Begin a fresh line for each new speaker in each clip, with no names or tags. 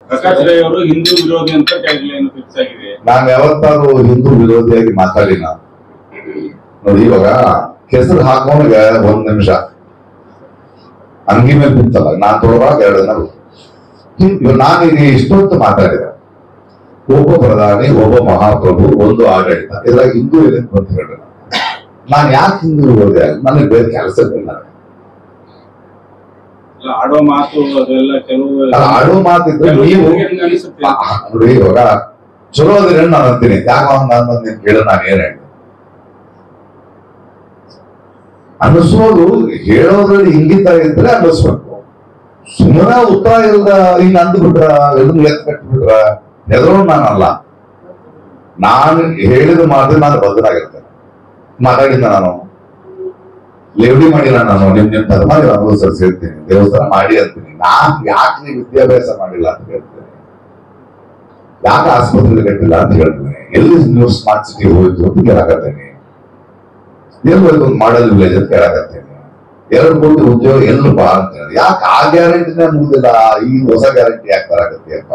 ಪ್ರಕಾಶ್ ರೈ ಅವರು ಹಿಂದೂ ವಿರೋಧಿ ಅಂತ ಟ್ಯಾಗ್ಲೈನ್ ಫಿಕ್ಸ್ ಆಗಿದೆ
ನಾನು ಯಾವತ್ತಾದ್ರೂ ಹಿಂದೂ ವಿರೋಧಿಯಾಗಿ ಮಾತಾಡಿನ ನೋಡಿ ಇವಾಗ ಹೆಸರು ಹಾಕೋನಿಗೆ ಒಂದ್ ನಿಮಿಷ ಅಂಗಿ ಮೇಲೆ ಬಿತ್ತಲ್ಲ ನಾನ್ ತೊಗೊಳವಾಗ ಎರಡು ದಿನ ಬಿಟ್ಟು. ಇವಾಗ ನಾನು ಈಗ ಇಷ್ಟೊತ್ತು ಮಾತಾಡಿದೆ ಒಬ್ಬ ಪ್ರಧಾನಿ ಒಬ್ಬ ಮಹಾಪ್ರಭು ಒಂದು ಆಡಳಿತ ಇದ್ರಾಗ ಹಿಂದೂ ಇದೆ ಅಂತ ಹೇಳಿದ್ರೆ ನಾನು ಯಾಕೆ ಹಿಂದೂ ವಿರೋಧಿ ಆಗಿ ನನಗೆ ಬೇರೆ ಕೆಲಸ ಇಲ್ಲ
ಅಲ್ಲ, ಆಡೋ ಮಾತು ಅದೆಲ್ಲ ಕೆಲವು
ಅಲ್ಲ, ಆಡೋ ಮಾತಿದ್ರೆ
ಕೆಲವು
ನೀವು
ಜನರಿಗೆ ಅನಿಸುತ್ತೆ
ಆ, ನೋಡಿ ಇವಾಗ ಚಲೋ ಅದ್ರಿ ನಾನು ಅಂತೀನಿ ಯಾಕ ನಾನು ನೀನ್ ಕೇಳ ನಾನು ಏನ್ ಹೇಳಿ ಅನ್ನಿಸೋದು ಹೇಳೋದ್ರಲ್ಲಿ ಇಂಗಿತ ಇದ್ರೆ ಅನ್ನಿಸ್ಬೇಕು ಸುಮ್ಮನೆ ಉತ್ತರ ಇಲ್ದ ಹಿಂಗ್ ಅಂದ್ಬಿಟ್ರ ಎದುರು ಎತ್ ಕಟ್ಬಿಟ್ರ ಎದುರು ನಾನಲ್ಲ ನಾನು ಹೇಳಿದ ಮಾತು ನಾನು ಬದಲಾಗಿರ್ತೇನೆ ಮಾತಾಡಿದ್ದ ನಾನು ಲೇವಡಿ ಮಾಡಿಲ್ಲ ನಾನು ನಿಮ್ ನಿಮ್ ಧರ್ಮ ನೀವು ಅನುಸರಿಸಿ ಹೇಳ್ತೀನಿ ದೇವಸ್ಥಾನ ಮಾಡಿ ಅಂತೀನಿ ನಾನ್ ಯಾಕೆ ನೀವು ವಿದ್ಯಾಭ್ಯಾಸ ಮಾಡಿಲ್ಲ ಅಂತ ಹೇಳ್ತೀನಿ ಯಾಕೆ ಆಸ್ಪತ್ರೆ ಕಟ್ಟಿಲ್ಲ ಅಂತ ಹೇಳ್ತೀನಿ ಎಲ್ಲಿ ನೀವು ಸ್ಮಾರ್ಟ್ ಸಿಟಿ ಹೋಯ್ತು ಅಂತ ಕೇಳಾಕತ್ತೇನೆ ಎಲ್ಲಿ ಹೋಯ್ತು ಒಂದು ಮಾಡಲ್ ವಿಲೇಜ್ ಅಂತ ಕೇಳಾಕತ್ತೇನೆ ಎರಡು ಕೋಟಿ ಉದ್ಯೋಗ ಎಲ್ಲಿ ಬಾ ಅಂತ ಹೇಳಿ ಯಾಕೆ ಆ ಗ್ಯಾರಂಟಿನೇ ಮುಗಿದಿಲ್ಲ ಈ ಹೊಸ ಗ್ಯಾರಂಟಿ ಯಾಕೆ ತರಾಕತ್ತೀಯಪ್ಪ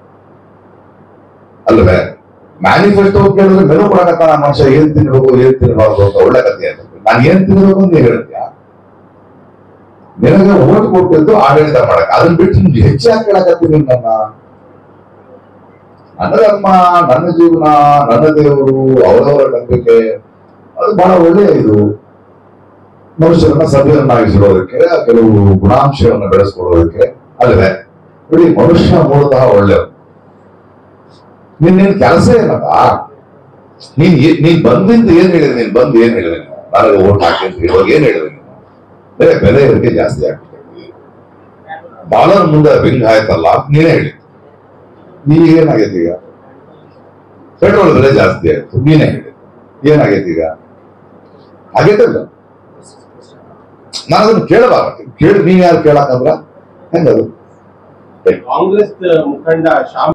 ಅಲ್ವೇ ಮ್ಯಾನಿಫೆಸ್ಟೋ ಕೇಳಿದ್ರೆ ಮೆನು ಕೊಡಕತ್ತಾನ ಮನುಷ್ಯ ಏನ್ ತಿನ್ಬೇಕು ಏನ್ ತಿನ್ಬಾರ್ದು ಅಂತ ಒಳ್ಳೆ ಕಥೆ ಆಯ್ತು ನಾನು ಏನ್ ತಿನ್ಬೇಕು ಅಂತ ನೀನ್ ಹೇಳ್ತೀಯ ನಿನಗೆ ಓಟ್ ಕೊಟ್ಟಿದ್ದು ಆಡಳಿತ ಮಾಡಕ್ ಅದನ್ನ ಬಿಟ್ಟು ನಿಮ್ಗೆ ಹೆಚ್ಚಾಗಿ ಕೇಳಕತ್ತೀನಿ ನನ್ನ ನನ್ನ ಧರ್ಮ ನನ್ನ ಜೀವನ ನನ್ನ ದೇವರು ಅವರವರ ನಂಬಿಕೆ ಅದು ಬಹಳ ಒಳ್ಳೆಯ ಇದು ಮನುಷ್ಯರನ್ನ ಸಭ್ಯರನ್ನಾಗಿಸಿರೋದಕ್ಕೆ ಕೆಲವು ಗುಣಾಂಶವನ್ನು ಬೆಳೆಸ್ಕೊಳ್ಳೋದಕ್ಕೆ ಅಲ್ಲವೇ ಇಡೀ ಮನುಷ್ಯ ಮೂಲತಃ ಒಳ್ಳೆಯದು ನಿನ್ನೇನ್ ಕೆಲಸ ಏನಪ್ಪ ನೀನ್ ಏ- ನೀನ್ ಬಂದಿಂದ ಏನ್ ಹೇಳಿದೆ ನೀನ್ ಬಂದು ಏನ್ ಹೇಳಿದೆ ನೀನು ನನಗೆ ಓಟ್ ಹಾಕಿ ಅಂತ ಇವಾಗ ಏನ್ ಹೇಳಿದೆ ನೀನು ಬೆಲೆ ಬೆಲೆ ಏರಿಕೆ ಜಾಸ್ತಿ ಆಗ್ಬಿಟ್ಟೈತಿ ಡಾಲರ್ ಮುಂದೆ ವಿಂಗ್ ಆಯ್ತಲ್ಲ ನೀನೇ ಹೇಳಿ ಈಗ ಏನಾಗೈತಿ ಈಗ ಪೆಟ್ರೋಲ್ ಬೆಲೆ ಜಾಸ್ತಿ ಆಯ್ತು ನೀನೇ ಹೇಳಿ ಏನಾಗೈತಿ ಈಗ ಆಗೈತಲ್ಲ ನಾನು ಅದನ್ನು ಕೇಳಬಾರದು ಕೇಳಿ ನೀವ್ ಯಾರು ಕೇಳಕ್ಕಂದ್ರ ಹೆಂಗದು
ಕಾಂಗ್ರೆಸ್ ಮುಖಂಡ ಶ್ಯಾಮ್